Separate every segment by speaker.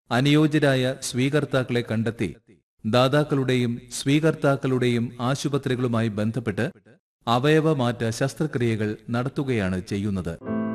Speaker 1: അനുയോജ്യരായ സ്വീകർത്താക്കളെ കണ്ടെത്തി ദാതാക്കളുടെയും സ്വീകർത്താക്കളുടെയും ആശുപത്രികളുമായി ബന്ധപ്പെട്ട് അവയവമാറ്റ ശസ്ത്രക്രിയകൾ നടത്തുകയാണ് ചെയ്യുന്നത്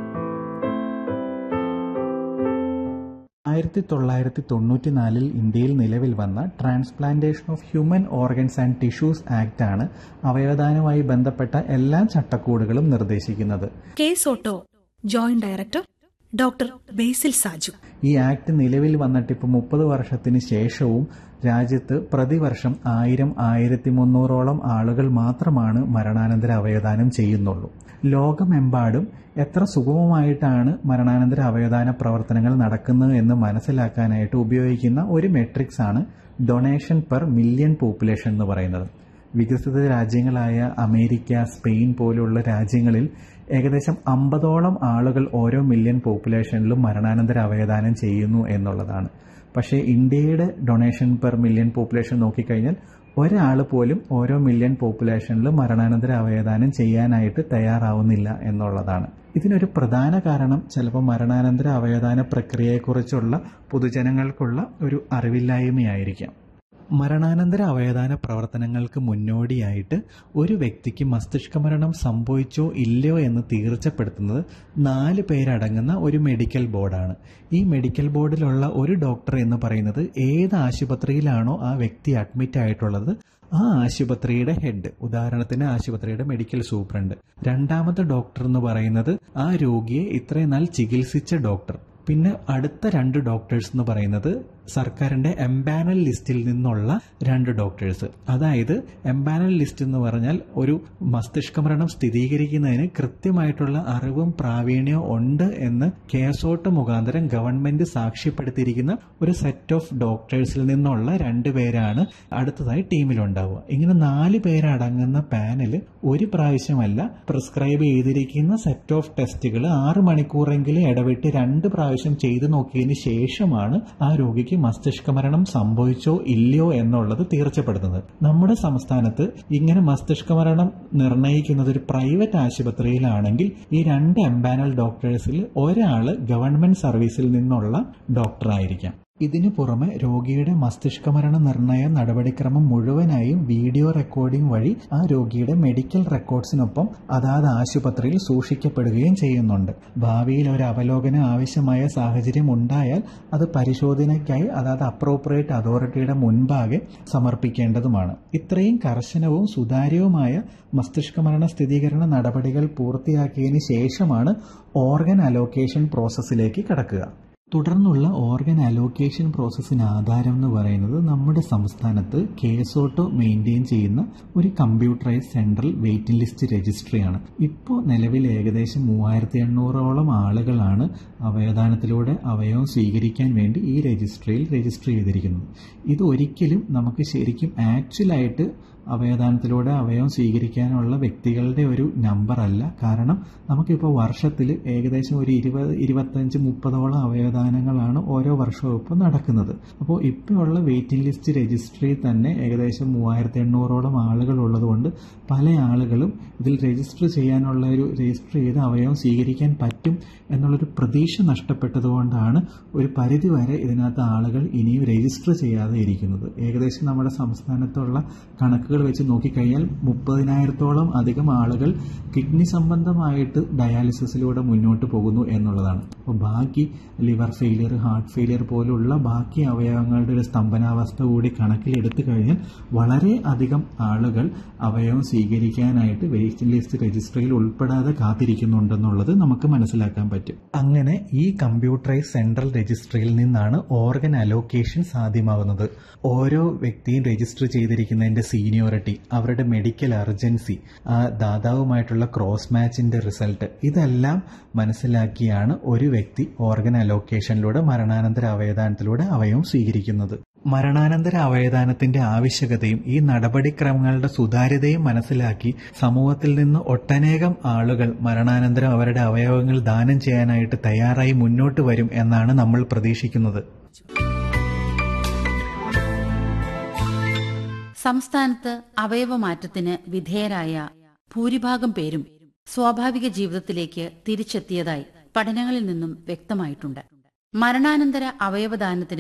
Speaker 2: ആയിരത്തി തൊള്ളായിരത്തി തൊണ്ണൂറ്റിനാലിൽ ഇന്ത്യയിൽ നിലവിൽ വന്ന transplantation of human organs and tissues act ആണ് അവയവദാനവുമായി ബന്ധപ്പെട്ട എല്ലാ ചട്ടക്കൂടുകളും നിർദ്ദേശിക്കുന്നത്
Speaker 3: കേസ് ഓട്ടോ joint director doctor Basil Saju
Speaker 2: ഈ ആക്ട് നിലവിൽ വന്നിട്ട് ഇപ്പോൾ മുപ്പത് വർഷത്തിന് ശേഷവും രാജ്യത്ത് പ്രതിവർഷം ആയിരം ആയിരത്തി മുന്നൂറോളം ആളുകൾ മാത്രമാണ് മരണാനന്തര അവയവദാനം ചെയ്യുന്നുള്ളൂ ലോകമെമ്പാടും എത്ര സുഗമമായിട്ടാണ് മരണാനന്തര അവയവദാന പ്രവർത്തനങ്ങൾ നടക്കുന്നത് എന്ന് മനസ്സിലാക്കാനായിട്ട് ഉപയോഗിക്കുന്ന ഒരു മെട്രിക്സ് ആണ് ഡൊണേഷൻ പെർ മില്യൺ പോപ്പുലേഷൻ എന്ന് പറയുന്നത് വികസിത രാജ്യങ്ങളായ അമേരിക്ക സ്പെയിൻ പോലുള്ള രാജ്യങ്ങളിൽ ഏകദേശം അമ്പതോളം ആളുകൾ ഓരോ മില്യൺ പോപ്പുലേഷനിലും മരണാനന്തര അവയവദാനം ചെയ്യുന്നു എന്നുള്ളതാണ് പക്ഷേ ഇന്ത്യയുടെ ഡൊണേഷൻ പെർ മില്യൺ പോപ്പുലേഷൻ നോക്കിക്കഴിഞ്ഞാൽ ഒരാൾ പോലും ഓരോ മില്യൺ പോപ്പുലേഷനിലും മരണാനന്തര അവയവദാനം ചെയ്യാനായിട്ട് തയ്യാറാവുന്നില്ല എന്നുള്ളതാണ് ഇതിനൊരു പ്രധാന കാരണം ചിലപ്പോൾ മരണാനന്തര അവയവദാന പ്രക്രിയയെക്കുറിച്ചുള്ള പൊതുജനങ്ങൾക്കുള്ള ഒരു അറിവില്ലായ്മയായിരിക്കാം മരണാനന്തര അവയവദാന പ്രവർത്തനങ്ങൾക്ക് മുന്നോടിയായിട്ട് ഒരു വ്യക്തിക്ക് മസ്തിഷ്ക മരണം സംഭവിച്ചോ ഇല്ലയോ എന്ന് തീർച്ചപ്പെടുത്തുന്നത് നാല് പേരടങ്ങുന്ന ഒരു മെഡിക്കൽ ബോർഡാണ് ഈ മെഡിക്കൽ ബോർഡിലുള്ള ഒരു ഡോക്ടർ എന്ന് പറയുന്നത് ഏത് ആശുപത്രിയിലാണോ ആ വ്യക്തി അഡ്മിറ്റ് ആയിട്ടുള്ളത് ആ ആശുപത്രിയുടെ ഹെഡ് ഉദാഹരണത്തിന് ആശുപത്രിയുടെ മെഡിക്കൽ സൂപ്രണ്ട് രണ്ടാമത്തെ ഡോക്ടർ എന്ന് പറയുന്നത് ആ രോഗിയെ ഇത്രയും നാൾ ചികിത്സിച്ച ഡോക്ടർ പിന്നെ അടുത്ത രണ്ട് ഡോക്ടേഴ്സ് എന്ന് പറയുന്നത് സർക്കാരിന്റെ എംപാനൽ ലിസ്റ്റിൽ നിന്നുള്ള രണ്ട് ഡോക്ടേഴ്സ് അതായത് എംപാനൽ ലിസ്റ്റ് എന്ന് പറഞ്ഞാൽ ഒരു മസ്തിഷ്ക മരണം സ്ഥിരീകരിക്കുന്നതിന് കൃത്യമായിട്ടുള്ള അറിവും പ്രാവീണ്യവും ഉണ്ട് എന്ന് കേസോട്ട് മുഖാന്തരം ഗവൺമെന്റ് സാക്ഷ്യപ്പെടുത്തിയിരിക്കുന്ന ഒരു സെറ്റ് ഓഫ് ഡോക്ടേഴ്സിൽ നിന്നുള്ള രണ്ട് പേരാണ് അടുത്തതായി ടീമിലുണ്ടാവുക ഇങ്ങനെ നാല് പേരടങ്ങുന്ന പാനൽ ഒരു പ്രാവശ്യമല്ല പ്രിസ്ക്രൈബ് ചെയ്തിരിക്കുന്ന സെറ്റ് ഓഫ് ടെസ്റ്റുകൾ ആറ് മണിക്കൂറെങ്കിലും ഇടവിട്ട് രണ്ട് പ്രാവശ്യം ചെയ്തു നോക്കിയതിന് ശേഷമാണ് ആ രോഗിക്ക് മസ്തിഷ്ക മരണം സംഭവിച്ചോ ഇല്ലയോ എന്നുള്ളത് തീർച്ചപ്പെടുത്തുന്നത് നമ്മുടെ സംസ്ഥാനത്ത് ഇങ്ങനെ മസ്തിഷ്ക മരണം നിർണ്ണയിക്കുന്നത് ഒരു പ്രൈവറ്റ് ആശുപത്രിയിലാണെങ്കിൽ ഈ രണ്ട് എംപാനൽ ഡോക്ടേഴ്സിൽ ഒരാള് ഗവൺമെന്റ് സർവീസിൽ നിന്നുള്ള ഡോക്ടറായിരിക്കാം ഇതിനു പുറമെ രോഗിയുടെ മസ്തിഷ്ക മരണ നിർണയ നടപടിക്രമം മുഴുവനായും വീഡിയോ റെക്കോർഡിംഗ് വഴി ആ രോഗിയുടെ മെഡിക്കൽ റെക്കോർഡ്സിനൊപ്പം അതാത് ആശുപത്രിയിൽ സൂക്ഷിക്കപ്പെടുകയും ചെയ്യുന്നുണ്ട് ഭാവിയിൽ ഒരു അവലോകനം ആവശ്യമായ സാഹചര്യം ഉണ്ടായാൽ അത് പരിശോധനയ്ക്കായി അതാത് അപ്രോപ്രിയേറ്റ് അതോറിറ്റിയുടെ മുൻപാകെ സമർപ്പിക്കേണ്ടതുമാണ് ഇത്രയും കർശനവും സുതാര്യവുമായ മസ്തിഷ്ക മരണ സ്ഥിരീകരണ നടപടികൾ പൂർത്തിയാക്കിയതിന് ശേഷമാണ് ഓർഗൻ അലോക്കേഷൻ പ്രോസസ്സിലേക്ക് കടക്കുക തുടർന്നുള്ള ഓർഗൻ അലോക്കേഷൻ പ്രോസസ്സിന് ആധാരം എന്ന് പറയുന്നത് നമ്മുടെ സംസ്ഥാനത്ത് കേസോട്ടോ മെയിൻറ്റെയിൻ ചെയ്യുന്ന ഒരു കമ്പ്യൂട്ടറൈസ് സെൻട്രൽ വെയിറ്റിംഗ് ലിസ്റ്റ് രജിസ്ട്രിയാണ് ഇപ്പോൾ നിലവിൽ ഏകദേശം മൂവായിരത്തി എണ്ണൂറോളം ആളുകളാണ് അവയവദാനത്തിലൂടെ അവയവം സ്വീകരിക്കാൻ വേണ്ടി ഈ രജിസ്ട്രിയിൽ രജിസ്റ്റർ ചെയ്തിരിക്കുന്നത് ഇത് ഒരിക്കലും നമുക്ക് ശരിക്കും ആക്ച്വലായിട്ട് അവയവദാനത്തിലൂടെ അവയവം സ്വീകരിക്കാനുള്ള വ്യക്തികളുടെ ഒരു നമ്പർ അല്ല കാരണം നമുക്കിപ്പോൾ വർഷത്തിൽ ഏകദേശം ഒരു ഇരുപത് ഇരുപത്തഞ്ച് മുപ്പതോളം അവയവദാനങ്ങളാണ് ഓരോ വർഷവും ഇപ്പോൾ നടക്കുന്നത് അപ്പോൾ ഇപ്പോഴുള്ള വെയിറ്റിംഗ് ലിസ്റ്റ് രജിസ്ട്രിയിൽ തന്നെ ഏകദേശം മൂവായിരത്തി എണ്ണൂറോളം ആളുകൾ ഉള്ളതുകൊണ്ട് പല ആളുകളും ഇതിൽ രജിസ്റ്റർ ചെയ്യാനുള്ള ഒരു രജിസ്റ്റർ ചെയ്ത് അവയവം സ്വീകരിക്കാൻ പറ്റും എന്നുള്ളൊരു പ്രതീക്ഷ നഷ്ടപ്പെട്ടതുകൊണ്ടാണ് ഒരു പരിധി വരെ ഇതിനകത്ത് ആളുകൾ ഇനിയും രജിസ്റ്റർ ചെയ്യാതെ ഇരിക്കുന്നത് ഏകദേശം നമ്മുടെ സംസ്ഥാനത്തുള്ള കണക്കുകൾ വെച്ച് നോക്കിക്കഴിഞ്ഞാൽ മുപ്പതിനായിരത്തോളം അധികം ആളുകൾ കിഡ്നി സംബന്ധമായിട്ട് ഡയാലിസിസിലൂടെ മുന്നോട്ട് പോകുന്നു എന്നുള്ളതാണ് അപ്പോൾ ബാക്കി ലിവർ ഫെയിലിയർ ഹാർട്ട് ഫെയിലിയർ പോലുള്ള ബാക്കി അവയവങ്ങളുടെ ഒരു സ്തംഭനാവസ്ഥ കൂടി കണക്കിലെടുത്തു കഴിഞ്ഞാൽ വളരെ അധികം ആളുകൾ അവയവം സ്വീകരിക്കാനായിട്ട് വെയിറ്റിംഗ് ലിസ്റ്റ് രജിസ്ട്രിയിൽ ഉൾപ്പെടാതെ കാത്തിരിക്കുന്നുണ്ടെന്നുള്ളത് നമുക്ക് മനസ്സിലാക്കാൻ പറ്റും അങ്ങനെ ഈ കമ്പ്യൂട്ടറൈസ് സെൻട്രൽ രജിസ്ട്രിയിൽ നിന്നാണ് ഓർഗൻ അലോക്കേഷൻ സാധ്യമാകുന്നത് ഓരോ വ്യക്തിയും രജിസ്റ്റർ ചെയ്തിരിക്കുന്നതിന്റെ സീനിയോറിറ്റി അവരുടെ മെഡിക്കൽ അർജൻസി ആ ദാതാവുമായിട്ടുള്ള ക്രോസ് മാച്ചിന്റെ റിസൾട്ട് ഇതെല്ലാം മനസ്സിലാക്കിയാണ് ഒരു വ്യക്തി ഓർഗൻ അലോക്കേഷനിലൂടെ മരണാനന്തര അവയവദാനത്തിലൂടെ അവയവം സ്വീകരിക്കുന്നത് മരണാനന്തര അവയവദാനത്തിന്റെ ആവശ്യകതയും ഈ നടപടിക്രമങ്ങളുടെ സുതാര്യതയും മനസ്സിലാക്കി സമൂഹത്തിൽ നിന്ന് ഒട്ടനേകം ആളുകൾ മരണാനന്തരം അവരുടെ അവയവങ്ങൾ ദാനം ചെയ്യാനായിട്ട് തയ്യാറായി മുന്നോട്ട് വരും എന്നാണ് നമ്മൾ പ്രതീക്ഷിക്കുന്നത്
Speaker 4: സംസ്ഥാനത്ത് അവയവമാറ്റത്തിന് വിധേയരായ ഭൂരിഭാഗം പേരും സ്വാഭാവിക ജീവിതത്തിലേക്ക് തിരിച്ചെത്തിയതായി പഠനങ്ങളിൽ നിന്നും വ്യക്തമായിട്ടുണ്ട് മരണാനന്തര അവയവദാനത്തിന്